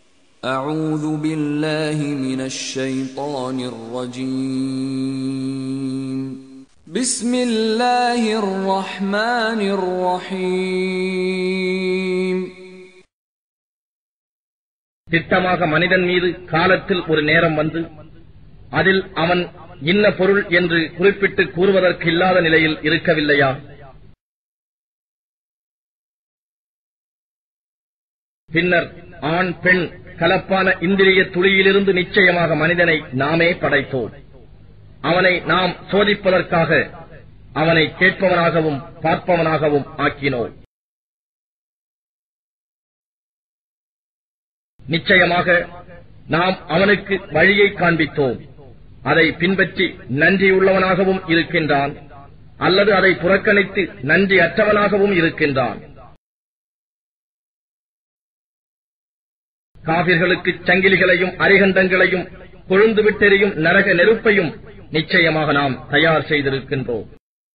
أعوذ بالله من الشيطان الرجيم بسم الله الرحمن الرحيم திட்டமாக மனிதன் மீது காலத்தில் ஒரு நேரம் வந்து அதில் அவன் இன்ன பொருள் என்று குறிப்பிட்டு கூறுவதற்கு இல்லாத நிலையில் இருக்கவில்லையா பின்னர் ஆண் பெண் கலப்பான இந்திரிய துளியிலிருந்து நிச்சயமாக மனிதனை நாமே படைத்தோம் அவனை நாம் சோதிப்பதற்காக அவனை கேட்பவனாகவும் பார்ப்பவனாகவும் ஆக்கினோம் நிச்சயமாக நாம் அவனுக்கு வழியை காண்பித்தோம் அதை பின்பற்றி நன்றியுள்ளவனாகவும் இருக்கின்றான் அல்லது அதை புறக்கணித்து நன்றி அற்றவனாகவும் இருக்கின்றான் காவிர்களுக்கு சங்கிலிகளையும் அரிகண்டங்களையும் கொழுந்து விட்டெறியும் நரக நெருப்பையும் நிச்சயமாக நாம் தயார் செய்திருக்கின்றோம்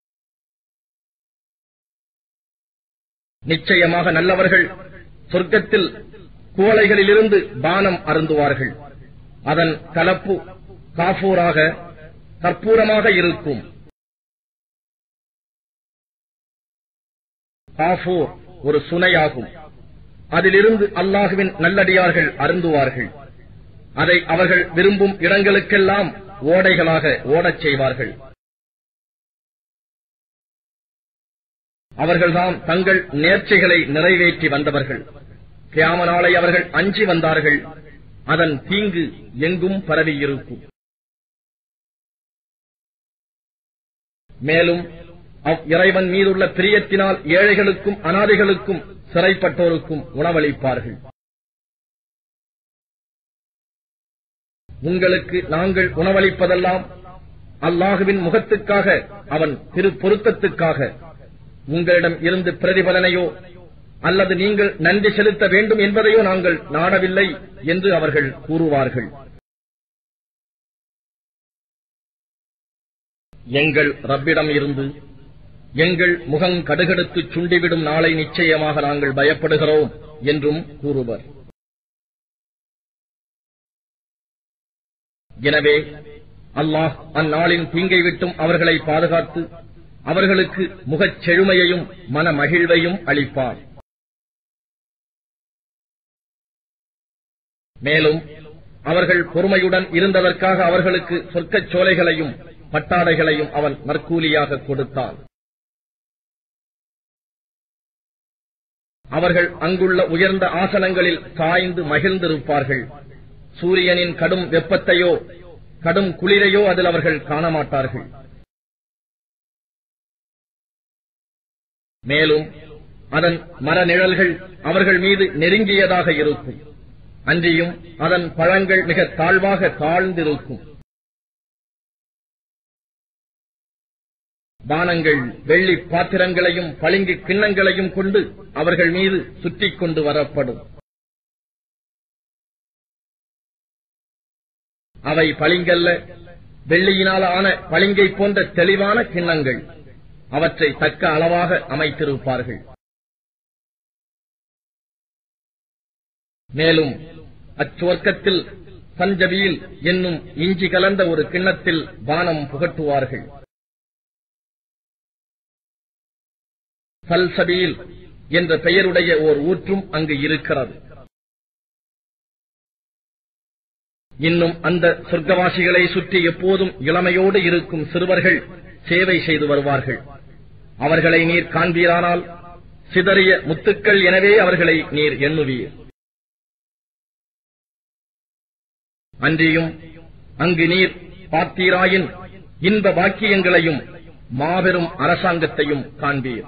நிச்சயமாக நல்லவர்கள் சொர்க்கத்தில் குவளைகளிலிருந்து பானம் அருந்துவார்கள் அதன் கலப்பு காஃபூராக கற்பூரமாக இருக்கும் காஃபூர் ஒரு சுனையாகும் அதிலிருந்து அல்லாஹுவின் நல்லடியார்கள் அருந்துவார்கள் அதை அவர்கள் விரும்பும் இடங்களுக்கெல்லாம் ஓடைகளாக ஓடச் செய்வார்கள் அவர்கள்தான் தங்கள் நேர்ச்சைகளை நிறைவேற்றி வந்தவர்கள் கியாம நாளை அவர்கள் அஞ்சி வந்தார்கள் அதன் தீங்கு எங்கும் பரவியிருக்கும் மேலும் அவ் இறைவன் மீதுள்ள பிரியத்தினால் ஏழைகளுக்கும் அனாதைகளுக்கும் சிறைப்பட்டோருக்கும் உணவளிப்பார்கள் உங்களுக்கு நாங்கள் உணவளிப்பதெல்லாம் அல்லாஹுவின் முகத்துக்காக அவன் திரு பொருத்தத்துக்காக உங்களிடம் இருந்து பிரதிபலனையோ அல்லது நீங்கள் நன்றி செலுத்த வேண்டும் என்பதையோ நாங்கள் நாடவில்லை என்று அவர்கள் கூறுவார்கள் எங்கள் ரப்பிடம் இருந்து எங்கள் முகம் கடுகடுத்து சுண்டிவிடும் நாளை நிச்சயமாக நாங்கள் பயப்படுகிறோம் என்றும் கூறுவர் எனவே அல்லாஹ் அந்நாளின் தீங்கை விட்டும் அவர்களை பாதுகாத்து அவர்களுக்கு முகச் செழுமையையும் மன மகிழ்வையும் அளிப்பார் மேலும் அவர்கள் பொறுமையுடன் இருந்ததற்காக அவர்களுக்கு சொர்க்கச் சோலைகளையும் பட்டாடைகளையும் அவன் நற்கூலியாக கொடுத்தான் அவர்கள் அங்குள்ள உயர்ந்த ஆசனங்களில் சாய்ந்து மகிழ்ந்திருப்பார்கள் சூரியனின் கடும் வெப்பத்தையோ கடும் குளிரையோ அதில் அவர்கள் காணமாட்டார்கள் மேலும் அதன் மர நிழல்கள் அவர்கள் மீது நெருங்கியதாக இருக்கும் அன்றியும் அதன் பழங்கள் மிக தாழ்வாக தாழ்ந்திருக்கும் பானங்கள் வெள்ளி பாத்திரங்களையும் பளிங்கு கிண்ணங்களையும் கொண்டு அவர்கள் மீது சுற்றிக் கொண்டு வரப்படும் அவை பளிங்கல்ல வெள்ளியினால் ஆன பளிங்கை போன்ற தெளிவான கிண்ணங்கள் அவற்றை தக்க அளவாக அமைத்திருப்பார்கள் மேலும் அச்சுவர்க்கத்தில் சஞ்சபியில் என்னும் இஞ்சி கலந்த ஒரு கிண்ணத்தில் பானம் புகட்டுவார்கள் சல்சபியில் என்ற பெயருடைய ஓர் ஊற்றும் அங்கு இருக்கிறது இன்னும் அந்த சொர்க்கவாசிகளை சுற்றி எப்போதும் இளமையோடு இருக்கும் சிறுவர்கள் சேவை செய்து வருவார்கள் அவர்களை நீர் காண்பீரானால் சிதறிய முத்துக்கள் எனவே அவர்களை நீர் எண்ணுவீர் அன்றியும் அங்கு நீர் பார்த்தீராயின் இன்ப பாக்கியங்களையும் மாபெரும் அரசாங்கத்தையும் காண்பீர்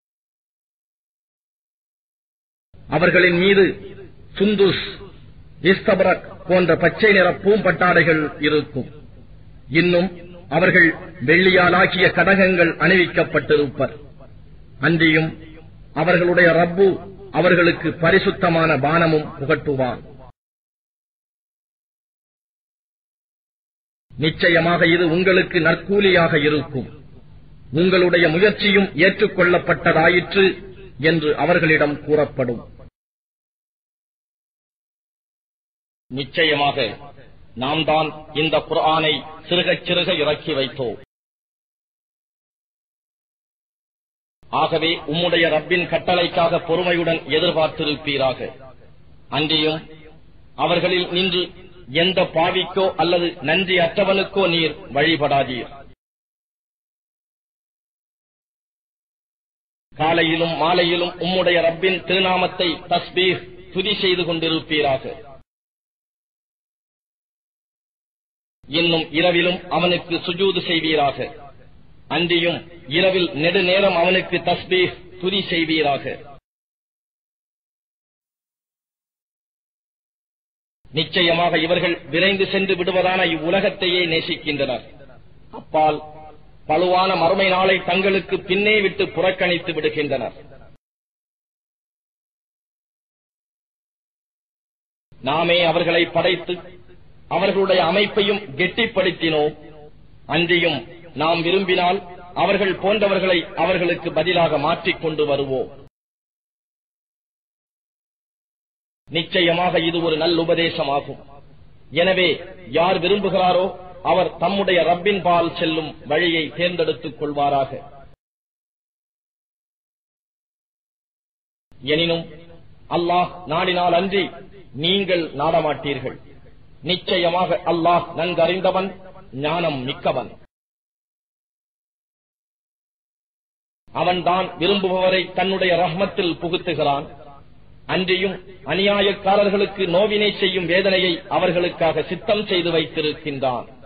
அவர்களின் மீது சுந்துஸ் இஸ்தபரக் போன்ற பச்சை நிற பூம்பட்டாடைகள் இருக்கும் இன்னும் அவர்கள் வெள்ளியாலாக்கிய கடகங்கள் அணிவிக்கப்பட்டிருப்பர் அன்றியும் அவர்களுடைய ரப்பு அவர்களுக்கு பரிசுத்தமான பானமும் புகட்டுவான் நிச்சயமாக இது உங்களுக்கு நற்கூலியாக இருக்கும் உங்களுடைய முயற்சியும் ஏற்றுக்கொள்ளப்பட்டதாயிற்று என்று அவர்களிடம் கூறப்படும் நிச்சயமாக நாம் தான் இந்த குர்ஆனை சிறுகச் சிறுக இறக்கி வைத்தோம் ஆகவே உம்முடைய ரப்பின் கட்டளைக்காக பொறுமையுடன் எதிர்பார்த்திருப்பீராக அன்றியும் அவர்களில் நின்று எந்த பாவிக்கோ அல்லது நன்றி அற்றவனுக்கோ நீர் வழிபடாதீர் காலையிலும் மாலையிலும் உம்முடைய ரப்பின் திருநாமத்தை தஸ்பீர் துதி செய்து கொண்டிருப்பீராக இன்னும் இரவிலும் அவனுக்கு சுஜூது செய்வீராக அன்றியும் இரவில் நெடுநேரம் அவனுக்கு தஸ்பீர் துதி செய்வீராக நிச்சயமாக இவர்கள் விரைந்து சென்று விடுவதான இவ்வுலகத்தையே நேசிக்கின்றனர் அப்பால் பழுவான மறுமை நாளை தங்களுக்கு பின்னே விட்டு புறக்கணித்து விடுகின்றனர் நாமே அவர்களை படைத்து அவர்களுடைய அமைப்பையும் கெட்டிப்படுத்தினோம் அன்றியும் நாம் விரும்பினால் அவர்கள் போன்றவர்களை அவர்களுக்கு பதிலாக மாற்றிக் கொண்டு வருவோம் நிச்சயமாக இது ஒரு நல்லுபதேசமாகும் எனவே யார் விரும்புகிறாரோ அவர் தம்முடைய ரப்பின் பால் செல்லும் வழியை தேர்ந்தெடுத்துக் கொள்வாராக எனினும் அல்லாஹ் நாடினால் அன்றி நீங்கள் நாடமாட்டீர்கள் நிச்சயமாக அல்லாஹ் நன்கறிந்தவன் ஞானம் மிக்கவன் அவன்தான் விரும்புபவரை தன்னுடைய ரஹ்மத்தில் புகுத்துகிறான் அன்றியும் அநியாயக்காரர்களுக்கு நோவினை செய்யும் வேதனையை அவர்களுக்காக சித்தம் செய்து வைத்திருக்கின்றான்